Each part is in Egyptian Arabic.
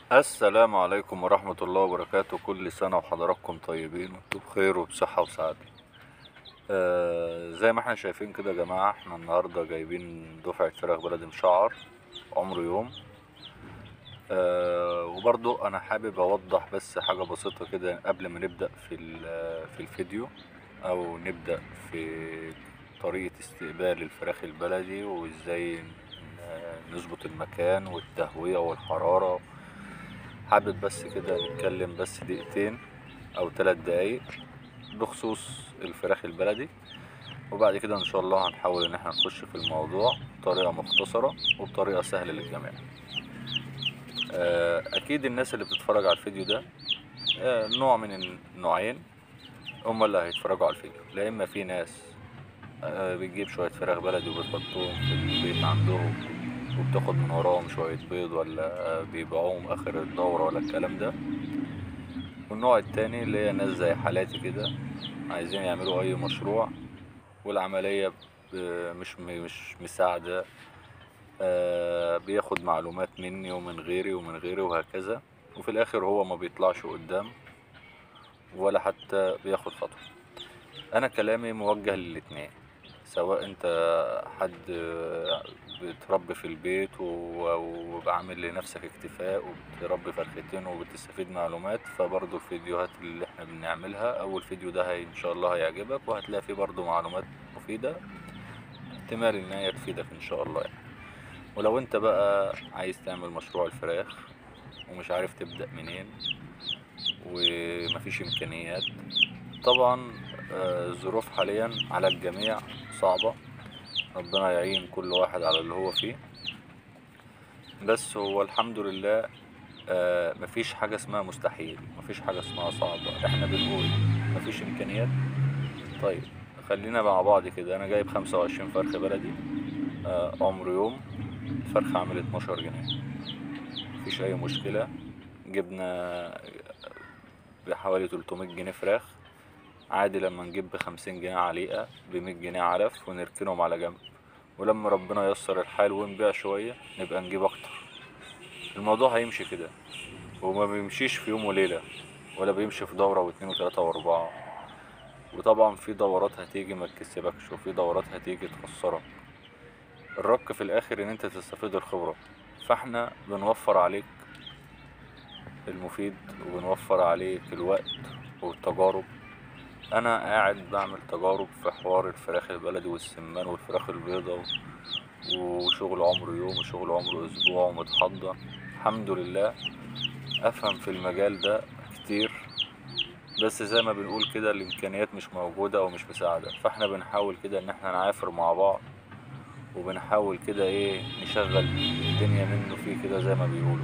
السلام عليكم ورحمة الله وبركاته كل سنة وحضراتكم طيبين وانتم بخير وبصحة وسعادة آه زي ما احنا شايفين كده يا جماعة احنا النهاردة جايبين دفعة فراخ بلدي مشعر عمره يوم آه وبرضو انا حابب اوضح بس حاجة بسيطة كده قبل ما نبدأ في, ال- في الفيديو او نبدأ في طريقة استقبال الفراخ البلدي وازاي ن- نظبط المكان والتهوية والحرارة حابب بس كده نتكلم بس دقيقتين او ثلاث دقايق بخصوص الفراخ البلدي وبعد كده ان شاء الله هنحاول ان احنا نخش في الموضوع بطريقة مختصرة وبطريقة سهلة للجميع آه، اكيد الناس اللي بتتفرج على الفيديو ده آه، نوع من النوعين هم اللي هيتفرجوا على الفيديو لا اما في ناس آه، بتجيب شوية فراخ بلدي وبتحطهم في البيت عندهم وبتاخد من وراهم شوية بيض ولا آه، بيبيعوهم آخر الدورة ولا الكلام ده والنوع التاني اللي هي ناس زي حالاتي كده عايزين يعملوا أي مشروع والعملية ب- مش مش مساعدة آه، بياخد معلومات مني ومن غيري ومن غيري وهكذا وفي الآخر هو ما بيطلعش قدام ولا حتى بياخد خطوة أنا كلامي موجه للاتنين سواء انت حد بتربي في البيت و- وبعمل لنفسك اكتفاء وبتربي فرختين وبتستفيد معلومات فبرضو الفيديوهات اللي احنا بنعملها اول فيديو ده هي ان شاء الله هيعجبك وهتلاقي فيه برضو معلومات مفيدة احتمال ان هي تفيدك ان شاء الله يعني ولو انت بقى عايز تعمل مشروع الفراخ ومش عارف تبدأ منين ومفيش امكانيات طبعا آه، الظروف حاليا على الجميع صعبة ربنا يعين كل واحد على اللي هو فيه بس هو الحمد لله آه، مفيش حاجة اسمها مستحيل مفيش حاجة اسمها صعبة احنا بنقول مفيش امكانيات طيب خلينا مع بعض كده انا جايب خمسة وعشرين فرخة بلدي آه، عمر يوم الفرخة عامل اتناشر جنيه مفيش اي مشكلة جبنا بحوالي 300 جنيه فراخ عادي لما نجيب بخمسين جنيه عليقة بمية جنيه علف ونركنهم على جنب ولما ربنا ييسر الحال ونبيع شوية نبقى نجيب أكتر الموضوع هيمشي كده وما بيمشيش في يوم وليلة ولا بيمشي في دورة واتنين وتلاتة وأربعة وطبعا في دورات هتيجي ما تكسبكش وفي دورات هتيجي تخسرك الرك في الآخر إن أنت تستفيد الخبرة فاحنا بنوفر عليك المفيد وبنوفر عليك الوقت والتجارب انا قاعد بعمل تجارب في حوار الفراخ البلدي والسمان والفراخ البيضة و- وشغل عمره يوم وشغل عمره اسبوع ومتحضر الحمد لله افهم في المجال ده كتير بس زي ما بنقول كده الامكانيات مش موجودة او مش مساعدة فاحنا بنحاول كده ان احنا نعافر مع بعض وبنحاول كده ايه نشغل الدنيا منه فيه كده زي ما بيقولوا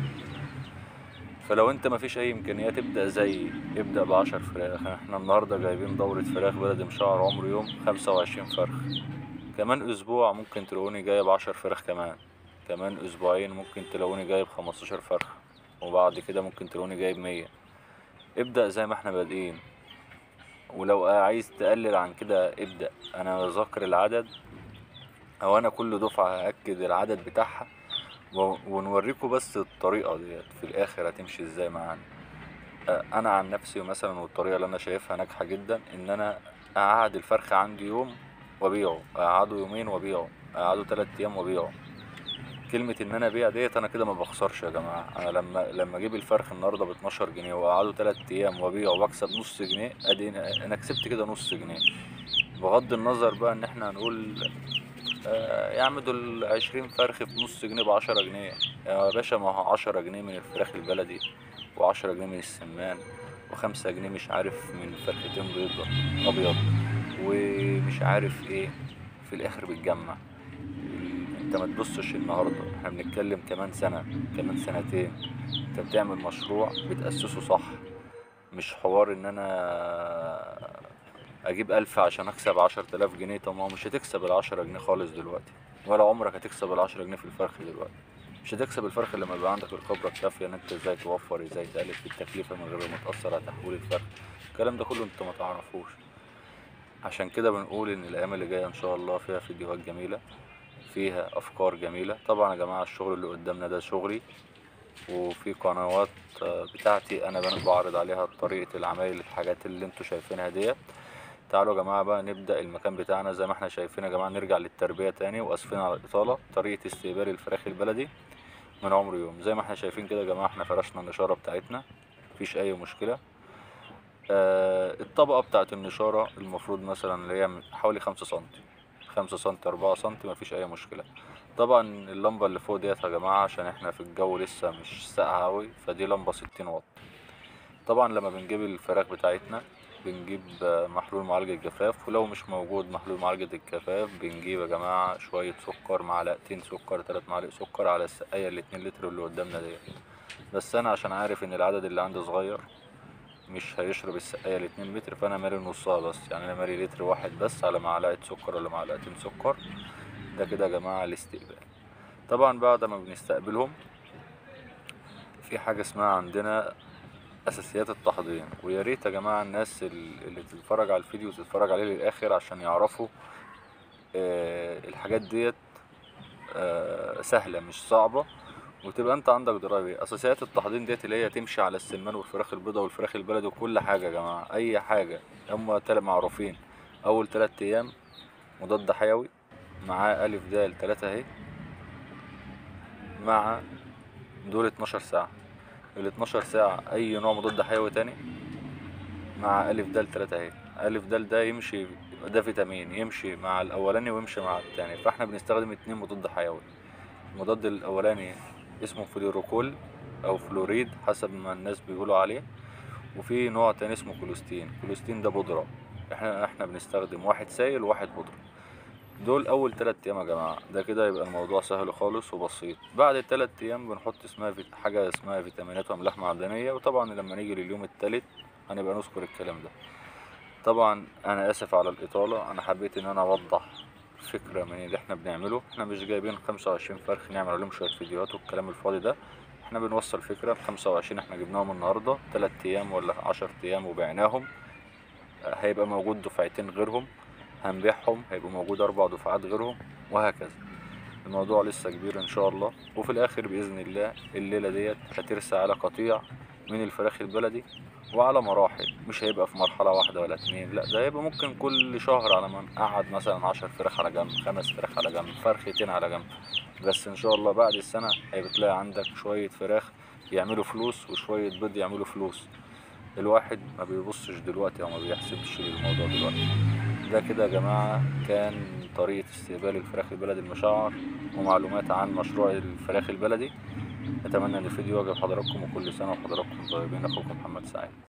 فلو انت مفيش اي امكانيات ابدأ زي ابدأ بعشر فراخ احنا النهاردة جايبين دورة فراخ بلدي مشعر عمر يوم خمسة وعشرين فرخ كمان اسبوع ممكن تلاقوني جايب عشر فراخ كمان كمان اسبوعين ممكن تلاقوني جايب خمستاشر فرخ وبعد كده ممكن تلاقوني جايب مية ابدأ زي ما احنا بادئين ولو عايز تقلل عن كده ابدأ انا ذاكر العدد او انا كل دفعة هأكد العدد بتاعها و- ونوريكم بس الطريقة ديت في الاخر هتمشي ازاي معانا آه، انا عن نفسي مثلا والطريقة اللي انا شايفها ناجحة جدا ان انا اقعد الفرخ عندي يوم وابيعه اقعده يومين وابيعه اقعده تلات ايام وابيعه كلمة ان انا ابيع ديت انا كده ما بخسرش يا جماعة انا لما لما اجيب الفرخ النهاردة ب 12 جنيه واقعده تلات ايام وابيعه واكسب نص جنيه ادي انا أنا كسبت كده نص جنيه بغض النظر بقى ان احنا هنقول آه، يا عم دول عشرين فرخ في نص جنيه بعشرة جنيه يا باشا ما هو عشرة جنيه من الفراخ البلدي وعشرة جنيه من السمان وخمسة جنيه مش عارف من فرختين بيضة أبيض ومش عارف ايه في الآخر بتجمع انت ما تبصش النهاردة احنا بنتكلم كمان سنة كمان سنتين انت بتعمل مشروع بتأسسه صح مش حوار ان انا اجيب الف عشان اكسب عشر تلاف جنيه طب ما هو مش هتكسب العشرة جنيه خالص دلوقتي ولا عمرك هتكسب العشرة جنيه في الفرخ دلوقتي مش هتكسب الفرخ لما يبقى عندك الخبرة الكافية ان انت ازاي توفر ازاي تقلل في التكلفة من غير ما تأثر على تحويل الفرخ الكلام ده كله انت ما تعرفوش عشان كده بنقول ان الايام اللي جاية ان شاء الله فيها فيديوهات جميلة فيها افكار جميلة طبعا يا جماعة الشغل اللي قدامنا ده شغلي وفي قنوات آه، بتاعتي انا بن- بعرض عليها طريقة العمايل الحاجات اللي انتوا شايفينها ديت تعالوا يا جماعة بقى نبدأ المكان بتاعنا زي ما احنا شايفين يا جماعة نرجع للتربية تاني واسفين على الإطالة طريقة استقبال الفراخ البلدي من عمر يوم زي ما احنا شايفين كده يا جماعة احنا فرشنا النشارة بتاعتنا مفيش أي مشكلة آه الطبقة بتاعت النشارة المفروض مثلا اللي هي من حوالي خمسة سنتي خمسة سنتي أربعة سنتي مفيش أي مشكلة طبعا اللمبة اللي فوق ديت يا جماعة عشان احنا في الجو لسه مش ساقع أوي فدي لمبة ستين واط طبعا لما بنجيب الفراخ بتاعتنا بنجيب آه، محلول معالجة الجفاف ولو مش موجود محلول معالجة الجفاف بنجيب يا جماعة شوية سكر معلقتين سكر تلات معالق سكر على السقاية الاتنين لتر اللي قدامنا ديت بس أنا عشان عارف إن العدد اللي عندي صغير مش هيشرب السقاية الاتنين لتر فأنا مالي نصها بس يعني أنا مالي لتر واحد بس على معلقة سكر ولا معلقتين سكر ده كده يا جماعة الاستقبال طبعا بعد ما بنستقبلهم في حاجة اسمها عندنا اساسيات التحضير ويا ريت يا جماعه الناس ال- اللي تتفرج على الفيديو تتفرج عليه للاخر عشان يعرفوا آه، الحاجات ديت آه، سهله مش صعبه وتبقى انت عندك درايه بيها. اساسيات التحضير ديت اللي هي تمشي على السمان والفراخ البيضاء والفراخ البلدي وكل حاجه يا جماعه اي حاجه هم تلات معروفين اول تلات ايام مضاد حيوي معاه الف د تلاتة اهي مع دول 12 ساعه ال 12 ساعة أي نوع مضاد حيوي تاني مع ألف دال تلاتة أهي ألف دال ده يمشي ده فيتامين يمشي مع الأولاني ويمشي مع التاني فاحنا بنستخدم اتنين مضاد حيوي المضاد الأولاني اسمه فلوروكول أو فلوريد حسب ما الناس بيقولوا عليه وفي نوع تاني اسمه كولوستين كولوستين ده بودرة احنا احنا بنستخدم واحد سائل وواحد بودرة دول اول تلات ايام يا جماعه ده كده يبقى الموضوع سهل خالص وبسيط بعد التلات ايام بنحط اسمها فيت... حاجه اسمها فيتامينات واملاح معدنيه وطبعا لما نيجي لليوم التالت هنبقى نذكر الكلام ده طبعا انا اسف على الاطاله انا حبيت ان انا اوضح فكره من اللي احنا بنعمله احنا مش جايبين 25 فرخ نعمل عليهم شويه فيديوهات والكلام الفاضي ده احنا بنوصل فكره ال 25 احنا جبناهم النهارده تلات ايام ولا 10 ايام وبعناهم هيبقى موجود دفعتين غيرهم هنبيعهم هيبقى موجود أربع دفعات غيرهم وهكذا الموضوع لسه كبير إن شاء الله وفي الآخر بإذن الله الليلة ديت هترسى على قطيع من الفراخ البلدي وعلى مراحل مش هيبقى في مرحلة واحدة ولا اتنين لا ده هيبقى ممكن كل شهر على ما نقعد مثلا عشر فراخ على جنب خمس فراخ على جنب فرختين على جنب بس إن شاء الله بعد السنة هيبقى تلاقي عندك شوية فراخ يعملوا فلوس وشوية بيض يعملوا فلوس الواحد ما بيبصش دلوقتي او ما بيحسبش الموضوع دلوقتي ده كده يا جماعة كان طريقة استقبال الفراخ البلدي المشعر ومعلومات عن مشروع الفراخ البلدي أتمنى إن الفيديو يعجب حضراتكم وكل سنة وحضراتكم طيبين أخوكم محمد سعيد